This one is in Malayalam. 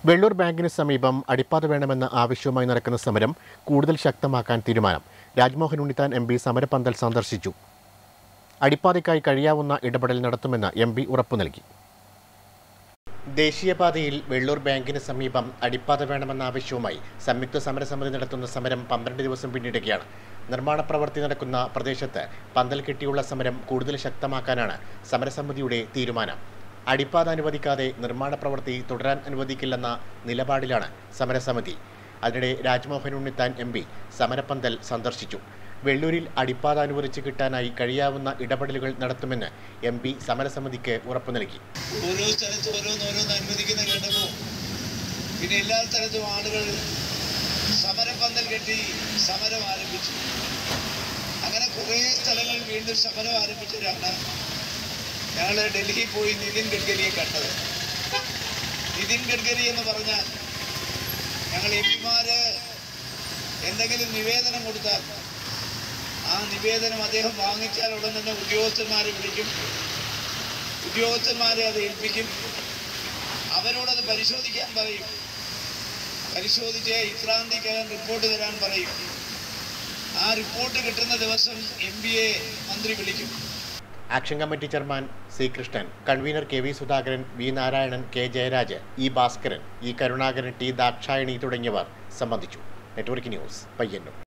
വെള്ളൂർ ബാങ്കിന് സമീപം അടിപ്പാത വേണമെന്ന ആവശ്യവുമായി നടക്കുന്ന സമരം കൂടുതൽ ശക്തമാക്കാൻ തീരുമാനം രാജ്മോഹൻ ഉണ്ണിത്താൻ എം പി സമരപന്തൽ സന്ദർശിച്ചു അടിപ്പാതയ്ക്കായി കഴിയാവുന്ന ഇടപെടൽ നടത്തുമെന്ന് എം പി ഉറപ്പു നൽകി ദേശീയപാതയിൽ വെള്ളൂർ ബാങ്കിന് സമീപം അടിപ്പാത വേണമെന്ന ആവശ്യവുമായി സംയുക്ത സമരസമിതി നടത്തുന്ന സമരം പന്ത്രണ്ട് ദിവസം പിന്നിടുകയാണ് നിർമ്മാണ പ്രവൃത്തി നടക്കുന്ന പ്രദേശത്ത് പന്തൽ കെട്ടിയുള്ള സമരം കൂടുതൽ ശക്തമാക്കാനാണ് സമരസമിതിയുടെ തീരുമാനം അടിപ്പാത അനുവദിക്കാതെ നിർമ്മാണ പ്രവൃത്തി തുടരാൻ അനുവദിക്കില്ലെന്ന നിലപാടിലാണ് സമരസമിതി അതിനിടെ രാജ്മോഹൻ ഉണ്ണിത്താൻ എം പി സമരപ്പന്തൽ സന്ദർശിച്ചു വെള്ളൂരിൽ അടിപ്പാത അനുവദിച്ച് കിട്ടാനായി കഴിയാവുന്ന ഇടപെടലുകൾ നടത്തുമെന്ന് എം പി സമരസമിതിക്ക് ഉറപ്പു നൽകി ഓരോ സ്ഥലത്തും ഓരോന്നോരോന്ന് അനുവദിക്കുന്ന കേട്ടപ്പോൾ പിന്നെ എല്ലാ സ്ഥലത്തും ആളുകൾ സമരപന്തൽ കെട്ടി സമരം ആരംഭിച്ചു അങ്ങനെ കുറേ സ്ഥലങ്ങൾ വീണ്ടും സമരം ആരംഭിച്ചവരാണ് ഞങ്ങൾ ഡൽഹിയിൽ പോയി നിതിൻ ഗഡ്കരിയെ കണ്ടത് നിതിൻ ഗഡ്കരി എന്ന് പറഞ്ഞാൽ ഞങ്ങൾ എം പിമാര് എന്തെങ്കിലും നിവേദനം കൊടുത്താൽ ആ നിവേദനം അദ്ദേഹം വാങ്ങിച്ചാൽ ഉടൻ തന്നെ ഉദ്യോഗസ്ഥന്മാരെ വിളിക്കും ഉദ്യോഗസ്ഥന്മാരെ അത് ഏൽപ്പിക്കും അവരോടത് പരിശോധിക്കാൻ പറയും പരിശോധിച്ച് ഇത്രാം തീയതിക്കകം റിപ്പോർട്ട് തരാൻ പറയും ആ റിപ്പോർട്ട് കിട്ടുന്ന ദിവസം എം ബി എ മന്ത്രി വിളിക്കും action committee chairman C Krishnan convener K V Sudhakaran V Narayanan K Jayaraj E Bhaskaran E Karunakaran T Dakshayani തുടങ്ങിയവർ സംബന്ധിച്ചു നെറ്റ്വർക്ക് ന്യൂസ് പയ്യന്നൂർ